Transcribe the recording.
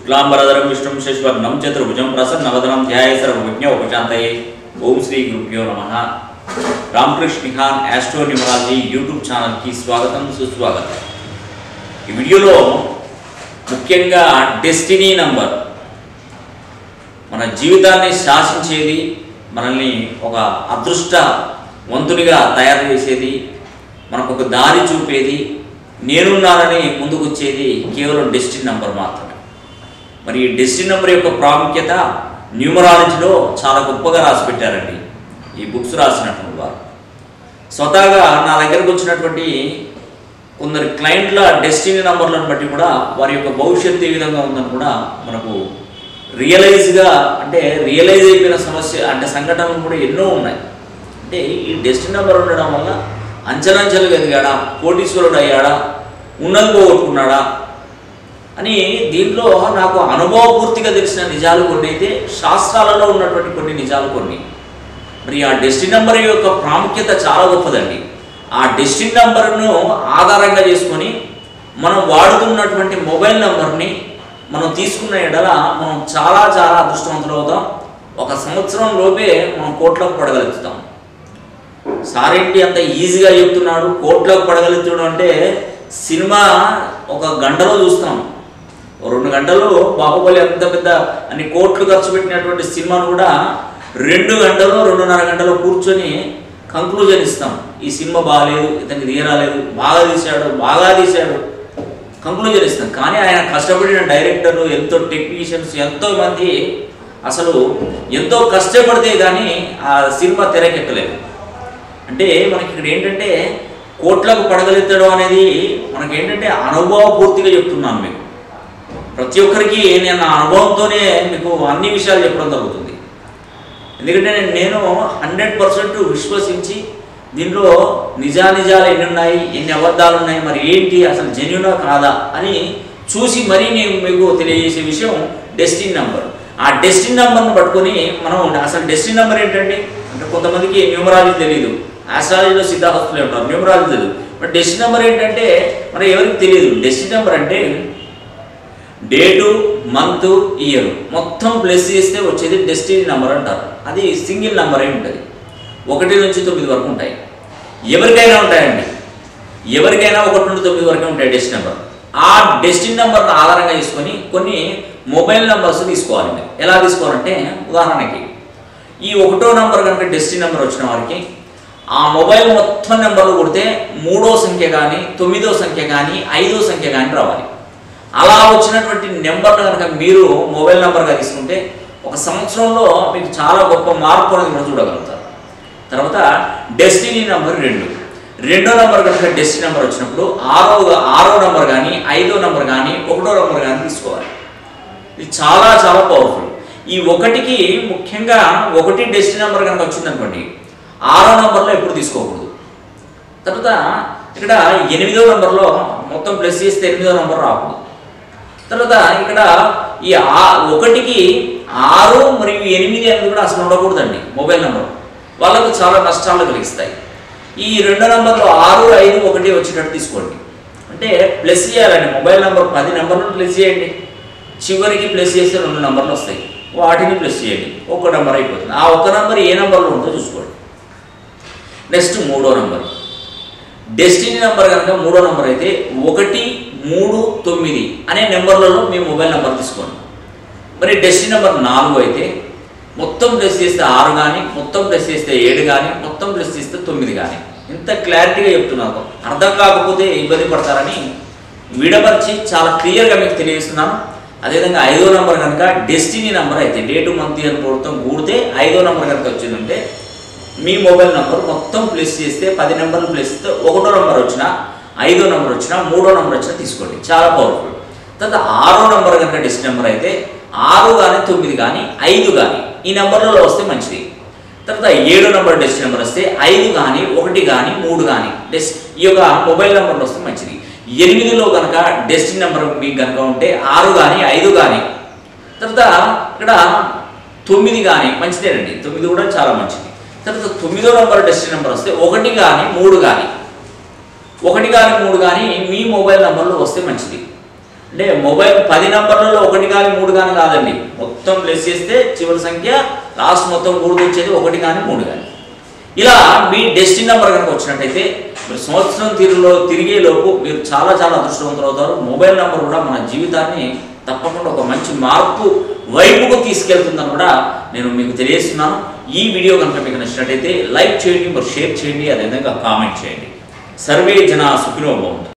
శుక్లాంబరధరం విష్ణుం శశివర్ణం చతుర్భుజం ప్రసన్నవదనం ధ్యాయ సర్వజ్ఞ ఉపశాంతయే ఓం శ్రీ గురుభ్యో నమ రామకృష్ణ నిహాన్ యాస్ట్రో న్యూమరాలజీ యూట్యూబ్ ఛానల్కి స్వాగతం సుస్వాగతం ఈ వీడియోలో ముఖ్యంగా డెస్టినీ నంబర్ మన జీవితాన్ని శాసించేది మనల్ని ఒక అదృష్ట వంతునిగా తయారు చేసేది మనకు ఒక దారి చూపేది నేనున్నానని ముందుకు వచ్చేది కేవలం డెస్టిన్ నంబర్ మాత్రమే మరి ఈ డెస్టిన్ నంబర్ యొక్క ప్రాముఖ్యత న్యూమరాలజీలో చాలా గొప్పగా రాసి పెట్టారండి ఈ బుక్స్ రాసినటువంటి వారు స్వతహాగా నా దగ్గరకు వచ్చినటువంటి కొందరు క్లయింట్ల డెస్టినీ నంబర్లను బట్టి కూడా వారి యొక్క భవిష్యత్తు ఏ విధంగా ఉందని కూడా మనకు రియలైజ్గా అంటే రియలైజ్ అయిపోయిన సమస్య అంటే సంఘటనలు కూడా ఎన్నో ఉన్నాయి అంటే ఈ డెస్టినీ నెంబర్ ఉండడం వల్ల అంచలంచెలుగా ఎదిగాడా కోటీశ్వరుడు అయ్యాడా ఉన్నది పోగొట్టుకున్నాడా అని దీంట్లో నాకు అనుభవపూర్తిగా తెలిసిన నిజాలు కొన్ని అయితే శాస్త్రాలలో ఉన్నటువంటి కొన్ని నిజాలు కొన్ని మరి ఆ డెస్టిన్ నెంబర్ యొక్క ప్రాముఖ్యత చాలా గొప్పదండి ఆ డెస్టిన్ నెంబర్ను ఆధారంగా చేసుకొని మనం వాడుతున్నటువంటి మొబైల్ నెంబర్ని మనం తీసుకున్న ఎడల మనం చాలా చాలా అదృష్టవంతులు అవుతాం ఒక సంవత్సరం లోపే మనం కోట్లకు పడగలుగుతాం సారేంటి అంత ఈజీగా చెప్తున్నాడు కోట్లకు పడగలుగుతాడు అంటే సినిమా ఒక గంటలో చూస్తాం ఓ రెండు గంటలు బాహుబలి అంత పెద్ద అన్ని కోట్లు ఖర్చు పెట్టినటువంటి సినిమాను కూడా రెండు గంటలు రెండున్నర గంటలు కూర్చొని కంక్లూజన్ ఇస్తాం ఈ సినిమా బాగాలేదు ఇతనికి తీయరాలేదు బాగా తీశాడు బాగా తీశాడు కంక్లూజన్ ఇస్తాం కానీ ఆయన కష్టపడిన డైరెక్టర్లు ఎంతో టెక్నీషియన్స్ ఎంతో మంది అసలు ఎంతో కష్టపడితే కానీ ఆ సినిమా తెరకెక్కలేదు అంటే మనకి ఇక్కడ ఏంటంటే కోట్లకు పడగలుగుతాడు అనేది మనకి ఏంటంటే అనుభవపూర్తిగా చెప్తున్నాను మీకు ప్రతి ఒక్కరికి నేను నా అనుభవంతోనే మీకు అన్ని విషయాలు చెప్పడం జరుగుతుంది ఎందుకంటే నేను నేను హండ్రెడ్ పర్సెంట్ విశ్వసించి దీనిలో నిజానిజాలు ఎన్ని ఉన్నాయి ఎన్ని అబద్ధాలు ఉన్నాయి మరి ఏంటి అసలు జెన్యునా కాదా అని చూసి మరీ నేను మీకు తెలియజేసే విషయం డెస్టిన్ నెంబర్ ఆ డెస్టిన్ నెంబర్ను పట్టుకొని మనం అసలు డెస్టిన్ నెంబర్ ఏంటండి అంటే కొంతమందికి న్యూమరాలజీ తెలియదు ఆస్ట్రాలజీలో సిద్ధాహస్తులే ఉంటారు న్యూమరాలజీ తెలియదు బట్ డెస్టిన్ నెంబర్ ఏంటంటే మరి ఎవరికి తెలియదు డెస్టిన్ నెంబర్ అంటే డేటు మంత్ ఇయర్ మొత్తం ప్లస్ చేస్తే వచ్చేది డెస్టినీ నెంబర్ అంటారు అది సింగిల్ నెంబర్ అయి ఉంటుంది ఒకటి నుంచి తొమ్మిది వరకు ఉంటాయి ఎవరికైనా ఉంటాయండి ఎవరికైనా ఒకటి నుండి తొమ్మిది వరకే ఉంటాయి డెస్టిన్ నెంబర్ ఆ డెస్టిన్ నెంబర్ను ఆధారంగా చేసుకొని కొన్ని మొబైల్ నెంబర్స్ తీసుకోవాలి మీరు ఎలా తీసుకోవాలంటే ఉదాహరణకి ఈ ఒకటో నెంబర్ కనుక డెస్టిన్ నెంబర్ వచ్చిన వారికి ఆ మొబైల్ మొత్తం నెంబర్లు కొడితే మూడో సంఖ్య కానీ తొమ్మిదో సంఖ్య కానీ ఐదో సంఖ్య కానీ రావాలి అలా వచ్చినటువంటి నెంబర్ను కనుక మీరు మొబైల్ నెంబర్గా తీసుకుంటే ఒక సంవత్సరంలో మీకు చాలా గొప్ప మార్పు అనేది కూడా చూడగలుగుతారు తర్వాత డెస్టినీ నెంబర్ రెండు రెండో నెంబర్ కనుక డెస్టినీ నెంబర్ వచ్చినప్పుడు ఆరో ఆరో నెంబర్ కానీ ఐదో నెంబర్ కానీ ఒకటో నెంబర్ కానీ తీసుకోవాలి ఇది చాలా చాలా పవర్ఫుల్ ఈ ఒకటికి ముఖ్యంగా ఒకటి డెస్టినీ నెంబర్ కనుక వచ్చిందనుకోండి ఆరో నెంబర్లో ఎప్పుడు తీసుకోకూడదు తర్వాత ఇక్కడ ఎనిమిదో నెంబర్లో మొత్తం ప్లస్ చేస్తే ఎనిమిదో నెంబర్ రాకూడదు తర్వాత ఇక్కడ ఈ ఆ ఒకటికి ఆరు మరియు ఎనిమిది అనేది కూడా అసలు ఉండకూడదండి మొబైల్ నెంబర్ వాళ్ళకు చాలా నష్టాలు కలిగిస్తాయి ఈ రెండో నెంబర్లో ఆరు ఐదు ఒకటి వచ్చేటట్టు తీసుకోండి అంటే ప్లస్ చేయాలండి మొబైల్ నెంబర్ పది నెంబర్లు ప్లస్ చేయండి చివరికి ప్లస్ చేస్తే రెండు నెంబర్లు వస్తాయి వాటిని ప్లస్ చేయండి ఒక నెంబర్ అయిపోతుంది ఆ ఒక నెంబర్ ఏ నెంబర్లో ఉందో చూసుకోండి నెక్స్ట్ మూడో నెంబర్ డెస్టినీ నెంబర్ కనుక మూడో నెంబర్ అయితే ఒకటి మూడు తొమ్మిది అనే నెంబర్లలో మీ మొబైల్ నెంబర్ తీసుకోండి మరి డెస్టినీ నెంబర్ నాలుగు అయితే మొత్తం ప్లస్ చేస్తే ఆరు కానీ మొత్తం ప్లస్ చేస్తే ఏడు కానీ మొత్తం ప్లస్ చేస్తే తొమ్మిది కానీ ఇంత క్లారిటీగా చెప్తున్నాను అర్థం కాకపోతే ఇబ్బంది పడతారని విడమర్చి చాలా క్లియర్గా మీకు తెలియజేస్తున్నాను అదేవిధంగా ఐదో నెంబర్ కనుక డెస్టినీ నెంబర్ అయితే డేటు మంత్ అని మొత్తం కూడితే ఐదో నెంబర్ కనుక వచ్చిందంటే మీ మొబైల్ నెంబర్ మొత్తం ప్లస్ చేస్తే పది నెంబర్లు ప్లస్ చేస్తే ఒకటో నెంబర్ వచ్చినా ఐదో నెంబర్ వచ్చినా మూడో నెంబర్ వచ్చినా తీసుకోండి చాలా పవర్ఫుల్ తర్వాత ఆరో నెంబర్ కనుక డెస్ట్ నెంబర్ అయితే ఆరు కానీ తొమ్మిది కానీ ఐదు కానీ ఈ నెంబర్లలో వస్తే మంచిది తర్వాత ఏడో నెంబర్ డెస్ట్ నెంబర్ వస్తే ఐదు కానీ ఒకటి కానీ మూడు కానీ డెస్ ఈ యొక్క మొబైల్ నెంబర్లు వస్తే మంచిది ఎనిమిదిలో కనుక డెస్టిన్ నెంబర్ మీకు కనుక ఉంటే ఆరు కానీ ఐదు కానీ తర్వాత ఇక్కడ తొమ్మిది కానీ మంచిదేనండి తొమ్మిది కూడా చాలా మంచిది తర్వాత తొమ్మిదో నెంబర్ డెస్టిన్ నెంబర్ వస్తే ఒకటి కానీ మూడు కానీ ఒకటి కానీ మూడు కానీ మీ మొబైల్ నెంబర్లో వస్తే మంచిది అంటే మొబైల్ పది నంబర్లలో ఒకటి కానీ మూడు కానీ కాదండి మొత్తం లెస్ చేస్తే చివరి సంఖ్య లాస్ట్ మొత్తం కూడి వచ్చేది ఒకటి కానీ మూడు కానీ ఇలా మీ డెస్టినీ నెంబర్ కనుక వచ్చినట్టయితే మీరు సంవత్సరం తీరులో తిరిగే లోపు మీరు చాలా చాలా అదృష్టవంతులు అవుతారు మొబైల్ నెంబర్ కూడా మన జీవితాన్ని తప్పకుండా ఒక మంచి మార్పు వైపుకు తీసుకెళ్తుందని కూడా నేను మీకు తెలియజేస్తున్నాను ఈ వీడియో కనుక మీకు నచ్చినట్టయితే లైక్ చేయండి మరి షేర్ చేయండి అదేవిధంగా కామెంట్ చేయండి సర్వే జన సుఖినో భవంతు